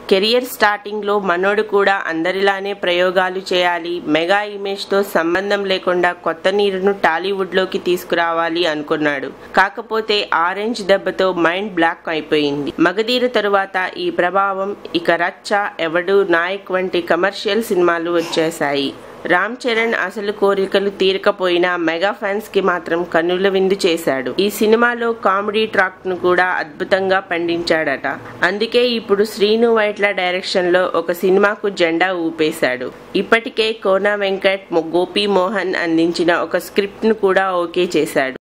career starting లో మనోడు కూడా అందరిలానే ప్రయోగాలు చేయాలి మెగా ఇమేజ్ తో సంబంధం లేకుండా కొత్త నీరును టాలీవుడ్ లోకి తీసుకురావాలి అనుకున్నాడు కాకపోతే ఆరెంజ్ దెబ్బతో మైండ్ బ్లాక్ అయిపోయింది మగధీర తరువాత ఈ ప్రభావం ఇక రచ్చ ఎవడు నాయక్ వంటి కమర్షియల్ సినిమాలు వచ్చేశాయి రామ్ చరణ్ అసలు కోరికలు తీరకపోయినా మెగా ఫ్యాన్స్ కి మాత్రం కన్నుల విందు చేశాడు ఈ సినిమాలో కామెడీ ట్రాక్ ను కూడా అద్భుతంగా పండించాడట అందుకే ఇప్పుడు శ్రీను వైట్ల డైరెక్షన్ లో ఒక సినిమాకు జెండా ఊపేశాడు ఇప్పటికే కోనా వెంకట్ గోపి మోహన్ అందించిన ఒక స్క్రిప్ట్ ను కూడా ఓకే చేశాడు